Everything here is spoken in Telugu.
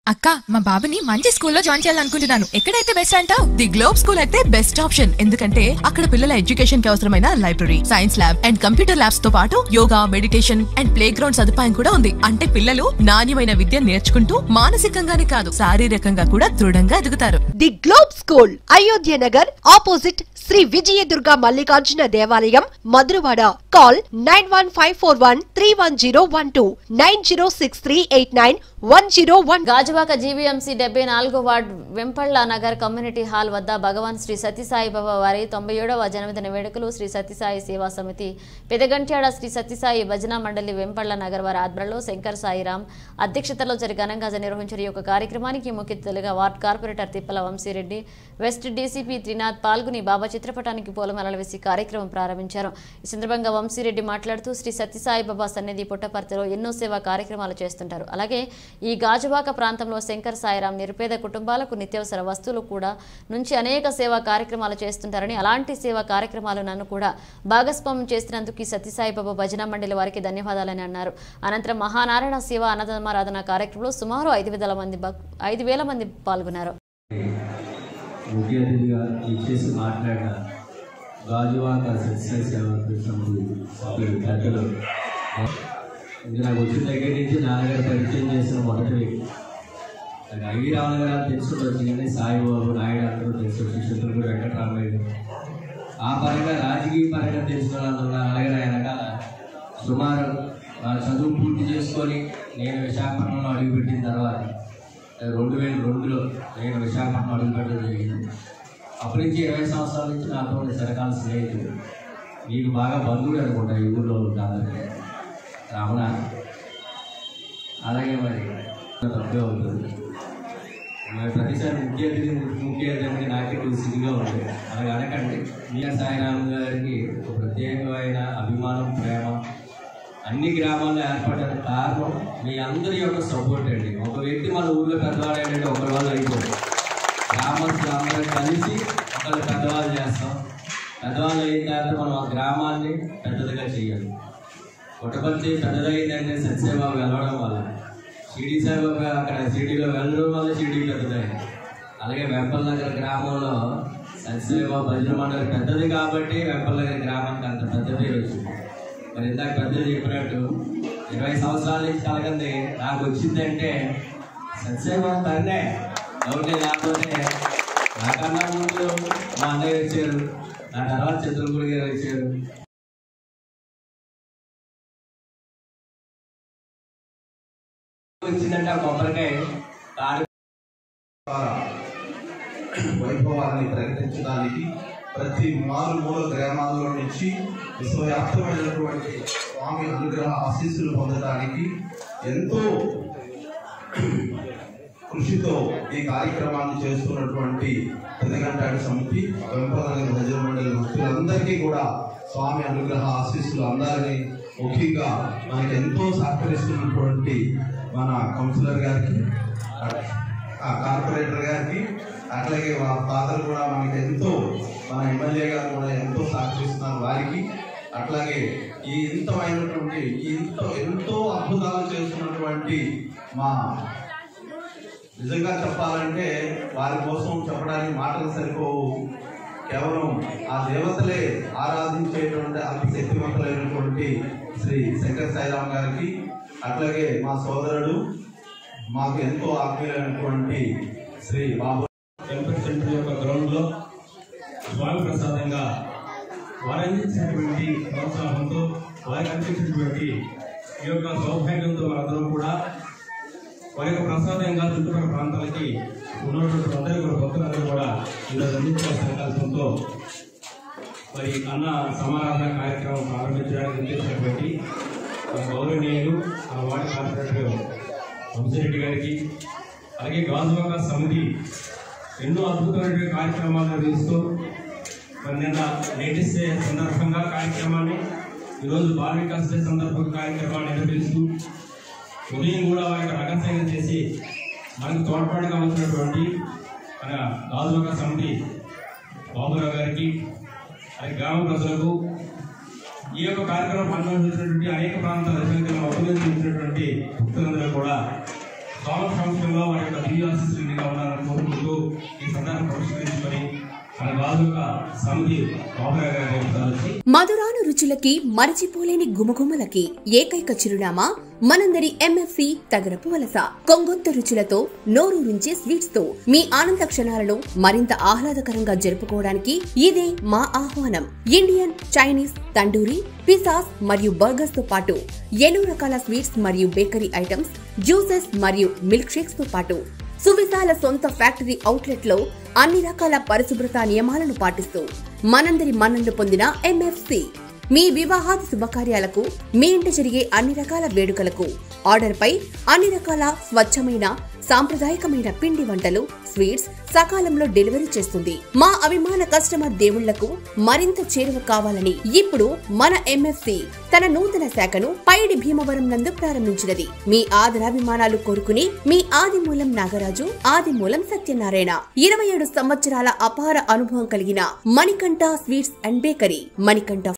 అక్క మా బాబుని మంచి స్కూల్లో జాయిన్ చేయాలనుకుంటున్నాను ఎక్కడైతే బెస్ట్ అంటావు ది గ్లోబ్ స్కూల్ అయితే బెస్ట్ ఆప్షన్ ఎందుకంటే అక్కడ పిల్లల ఎడ్యుకేషన్ కి అవసరమైన library science lab and computer labs తో పాటు yoga meditation and play ground సదుపాయం కూడా ఉంది అంటే పిల్లలు నాణ్యమైన విద్య నేర్చుకుంటూ మానసికంగానే కాదు శారీరకంగా కూడా దృఢంగా ఎదుగుతారు the globe school Ayodhya Nagar opposite Shri Vijayadurga Mallikarjuna దేవాలయం Madhurawada call nine one five four one three one zero one two nine zero six three eight nine one zero one Gajuwaka GVMC డెబ్బై నాలుగో వార్డు వెంపళ్ళ నగర్ కమ్యూనిటీ హాల్ వద్ద భగవాన్ శ్రీ సత్యసాయి బాబా వారి తొంభై ఏడవ జన్మదిన వేడుకలు శ్రీ సత్యసాయి సేవా సమితి పెదగంట్యాడ శ్రీ సత్యసాయి భజన మండలి వెంపళ్ళ నగర్ వారి ఆధ్వర్యంలో శంకర్ సాయిరాం అధ్యక్షతలో జరిగి ఘనంగా నిర్వహించిన ఈ యొక్క కార్యక్రమానికి ముఖ్య అతిథులుగా ward corporator Tippala Vamsi Reddy west DCP Trinath పాల్గొని బాబా చిత్రపటానికి పూలమాలలు వేసి కార్యక్రమం ప్రారంభించారు ఈ సందర్భంగా వంశీరెడ్డి మాట్లాడుతూ శ్రీ సత్యసాయి బాబా సన్నిధి పుట్టపర్తిలో ఎన్నో సేవా కార్యక్రమాలు చేస్తుంటారు అలాగే ఈ గాజువాక ప్రాంతంలో శంకర్ సాయిరాం నిరుపేద కుటుంబాలకు నిత్యావసర వస్తువులు కూడా నుంచి అనేక సేవా కార్యక్రమాలు చేస్తుంటారని అలాంటి సేవా కార్యక్రమాలు నన్ను కూడా భాగస్వామ్యం చేసినందుకు ఈ సత్యసాయి బాబా భజన మండలి వారికి ధన్యవాదాలని అన్నారు అనంతరం మహానారాయణ శివ అన్నదానారాధన కార్యక్రమంలో సుమారు ఐదు వేల మంది భక్- ఐదు వేల మంది పాల్గొన్నారు ముఖ్య అతిథిగా ఇచ్చేసి మాట్లాడిన గాజువాక సత్య సేవ సమితి సభ్యులు పెద్దలు ఇది నాకు వచ్చిన దగ్గర నుంచి నాన్నగారు పరిచయం చేసిన మొదటి వ్యక్తి నాకు ఐవి రావణ గారు తెలుసుకుంటూ కానీ సాయిబాబు నాయుడు అందరూ తెలుసు శిష్యులు వెంకటరామయ్య గారు ఆ పరంగా రాజకీయ పరంగా తెలిసిన వాళ్ళందరూ అలాగే నా వెనకాల సుమారు నా చదువు పూర్తి చేసుకొని నేను విశాఖపట్నంలో అడుగుపెట్టిన తర్వాత రెండు వేల రెండులో నేను విశాఖపట్నం అడుగుపెట్టడం జరిగింది అప్పటి నుంచి ఇరవై సంవత్సరాల నుంచి నాతో ఉన్న చిరకాల స్నేహితుడు నీకు బాగా బంధువుడు అనుకుంటా ఈ ఊళ్ళో ఉంటాను రావణ అలాగే మరి తప్పే అవుతుంది మరి ప్రతిసారి ముఖ్య అతిథి ముఖ్య అతిథి నాకే సిగ్గుగా ఉంటుంది అలాగే అనకండి మీరా సాయిరామ్ గారికి ఒక ప్రత్యేకమైన అభిమానం ప్రేమ అన్ని గ్రామాల్లో ఏర్పడడానికి కారణం మీ అందరి యొక్క సపోర్ట్ అండి ఒక వ్యక్తి మన ఊళ్ళో పెద్దవాడు ఏంటంటే ఒకరి వాళ్ళు అయిపోతుంది గ్రామస్తులు అందరూ కలిసి ఒకళ్ళు పెద్దవాళ్ళు చేస్తాం పెద్దవాళ్ళు అయిన తర్వాత మనం ఆ గ్రామాన్ని పెద్దదిగా చేయాలి పుట్టపర్తి పెద్దదైందంటే సత్యబాబు వెళ్ళడం వల్ల షిరిడి సాయిబాబు అక్కడ షిరిడిలో వెళ్ళడం వల్ల షిరిడి పెద్దదైంది అలాగే వెంపల్ నగర్ గ్రామంలో సత్యసాయిబాబు భజన మండలి పెద్దది కాబట్టి వెంపల్ నగర్ గ్రామానికి అంత పెద్ద పేరు వచ్చింది మరి ఇందాక పెద్దలు చెప్పినట్టు ఇరవై సంవత్సరాల నుంచి కలగంది నాకు వచ్చిందంటే సత్యసాయిబాబు తన్నే ఎవరి లేకపోతే నాకన్నా ముందు మా అన్నయ్య వచ్చారు నా తర్వాత చంద్రపూడి గారు వచ్చారు వచ్చిందంటే ఆ కొబ్బరికాయ తాడు ద్వారా వైభవాన్ని ప్రకటించడానికి ప్రతి మారుమూల గ్రామాల్లో నుంచి విశ్వవ్యాప్తమైనటువంటి స్వామి అనుగ్రహ ఆశీస్సులు పొందడానికి ఎంతో కృషితో ఈ కార్యక్రమాన్ని చేస్తున్నటువంటి పెదగంటాడి సమితి వెంపనగర్ భజన మండలి భక్తులందరికీ కూడా స్వామి అనుగ్రహ ఆశీస్సులు అందాలని ముఖ్యంగా మనకి ఎంతో సహకరిస్తున్నటువంటి మన కౌన్సిలర్ గారికి ఆ కార్పొరేటర్ గారికి అట్లాగే మా ఫాదర్ కూడా మనకి ఎంతో మన ఎమ్మెల్యే గారు కూడా ఎంతో సహకరిస్తున్నారు వారికి అట్లాగే ఈ ఇంతమైనటువంటి ఈ ఎంతో ఎంతో అద్భుతాలు చేస్తున్నటువంటి మా నిజంగా చెప్పాలంటే వారి కోసం చెప్పడానికి మాటలు సరిపోవు కేవలం ఆ దేవతలే ఆరాధించేటువంటి అంత శక్తివంతులైనటువంటి శ్రీ శంకర్ సాయిరామ్ గారికి అట్లాగే మా సోదరుడు మాకు ఎంతో ఆత్మీయులైనటువంటి శ్రీ బాబు టెంపుల్ సెంటర్ యొక్క గ్రౌండ్ లో స్వామి ప్రసాదంగా వారు అందించినటువంటి ప్రోత్సాహంతో వారికి అందించినటువంటి ఈ యొక్క సౌభాగ్యంతో మనందరం కూడా వారి యొక్క ప్రసాదంగా చుట్టుపక్కల ప్రాంతాలకి ఉన్నటువంటి అందరూ కూడా భక్తులందరూ కూడా ఈరోజు అందించిన సంకల్పంతో మరి అన్న సమారాధన కార్యక్రమం ప్రారంభించడానికి నిర్దేశించినటువంటి మన గౌరవనీయులు ఆ వార్డు కార్పొరేటర్ వంశరెడ్డి గారికి అలాగే గాజువాక సమితి ఎన్నో అద్భుతమైనటువంటి కార్యక్రమాలు నిర్వహిస్తూ మరి నిన్న లేటెస్ట్ డే సందర్భంగా కార్యక్రమాన్ని ఈరోజు బాల వికాస్ డే సందర్భంగా కార్యక్రమాన్ని నిర్వహిస్తూ ఉదయం కూడా వారి యొక్క రహస్యంగా చేసి మనకు తోడ్పాటుగా వచ్చినటువంటి మన గాజువాక సమితి బాబురావు గారికి అలాగే గ్రామ ప్రజలకు ఈ యొక్క కార్యక్రమం అనుభవించినటువంటి అనేక ప్రాంతాల అధికారులు ఉపయోగించినటువంటి భక్తులందరూ కూడా స్వామి సంస్థలో వారి యొక్క ఆరోగ్యంగా ఉండాలని కోరుకుంటూ ఈ సందర్భం పరిష్కరించుకొని మన బాధక సమితి బాబురావు గారి నేతృత్వంలో వచ్చి మధురాను రుచులకి మరచిపోలేని గుమగుమలకి ఏకైక చిరునామా మనందరి ఎంఎఫ్సి తగరపు వలస కొంగొత్త రుచులతో నోరూరించే స్వీట్స్ తో మీ ఆనంద క్షణాలను మరింత ఆహ్లాదకరంగా జరుపుకోవడానికి ఇదే మా ఆహ్వానం ఇండియన్ చైనీస్ తండూరి పిసాస్ మరియు బర్గర్స్ తో పాటు ఎన్నో రకాల స్వీట్స్ మరియు బేకరీ ఐటమ్స్ జ్యూసెస్ మరియు మిల్క్ షేక్స్ తో పాటు సువిశాల సొంత ఫ్యాక్టరీ అవుట్లెట్ లో అన్ని రకాల పరిశుభ్రత నియమాలను పాటిస్తూ మనందరి మన్ననలు పొందిన ఎంఎఫ్సి మీ వివాహాది శుభకార్యాలకు మీ ఇంట జరిగే అన్ని రకాల వేడుకలకు ఆర్డర్ పై అన్ని రకాల స్వచ్ఛమైన సాంప్రదాయకమైన పిండి వంటలు స్వీట్స్ సకాలంలో డెలివరీ చేస్తుంది మా అభిమాన కస్టమర్ దేవుళ్లకు మరింత చేరువ కావాలని ఇప్పుడు మన ఎంఎఫ్సి తన నూతన శాఖను పైడి భీమవరం నందు ప్రారంభించినది మీ ఆదరాభిమానాలు కోరుకుని మీ ఆదిమూలం నాగరాజు ఆదిమూలం సత్యనారాయణ ఇరవై ఏడు సంవత్సరాల అపార అనుభవం కలిగిన Manikanta sweets and bakery Manikanta